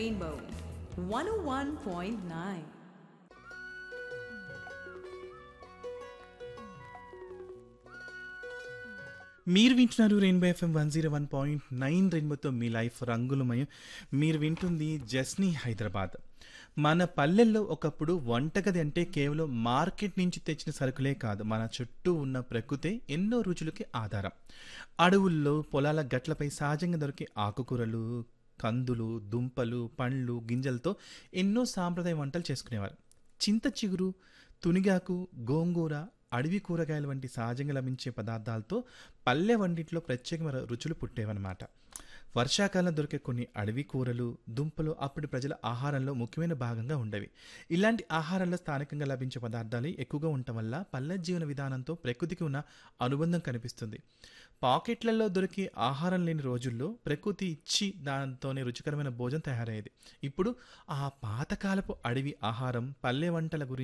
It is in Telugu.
Rainbow 101.9. మీరు వింటున్నారు rainbow FM one zero one point nine రెయిన్బోతో మీ లైఫ్ రంగులమయం మీరు వింటుంది జస్నీ హైదరాబాద్ మన పల్లెల్లో ఒకప్పుడు వంటగది అంటే కేవలం మార్కెట్ నుంచి తెచ్చిన సరుకులే కాదు మన చుట్టూ ఉన్న ప్రకృతే ఎన్నో రుచులకి ఆధారం అడవుల్లో పొలాల గట్లపై సహజంగా దొరికే ఆకుకూరలు కందులు దుంపలు పండ్లు గింజలతో ఎన్నో సాంప్రదాయ వంటలు చేసుకునేవారు చింత చిగురు తునిగాకు గోంగూర అడవి కూరగాయలు వంటి సహజంగా లభించే పదార్థాలతో పల్లె వంటింట్లో ప్రత్యేకమైన రుచులు పుట్టేవన్నమాట వర్షాకాలం దొరికే కొన్ని అడవి కూరలు దుంపలు అప్పటి ప్రజల ఆహారంలో ముఖ్యమైన భాగంగా ఉండేవి ఇలాంటి ఆహారంలో స్థానికంగా లభించే పదార్థాలు ఎక్కువగా ఉండటం వల్ల పల్లె జీవన విధానంతో ప్రకృతికి ఉన్న అనుబంధం కనిపిస్తుంది పాకెట్లలో దొరికే ఆహారం లేని రోజుల్లో ప్రకృతి ఇచ్చి దాంతోనే రుచికరమైన భోజనం తయారయ్యేది ఇప్పుడు ఆ పాతకాలపు అడవి ఆహారం పల్లె వంటల గురించి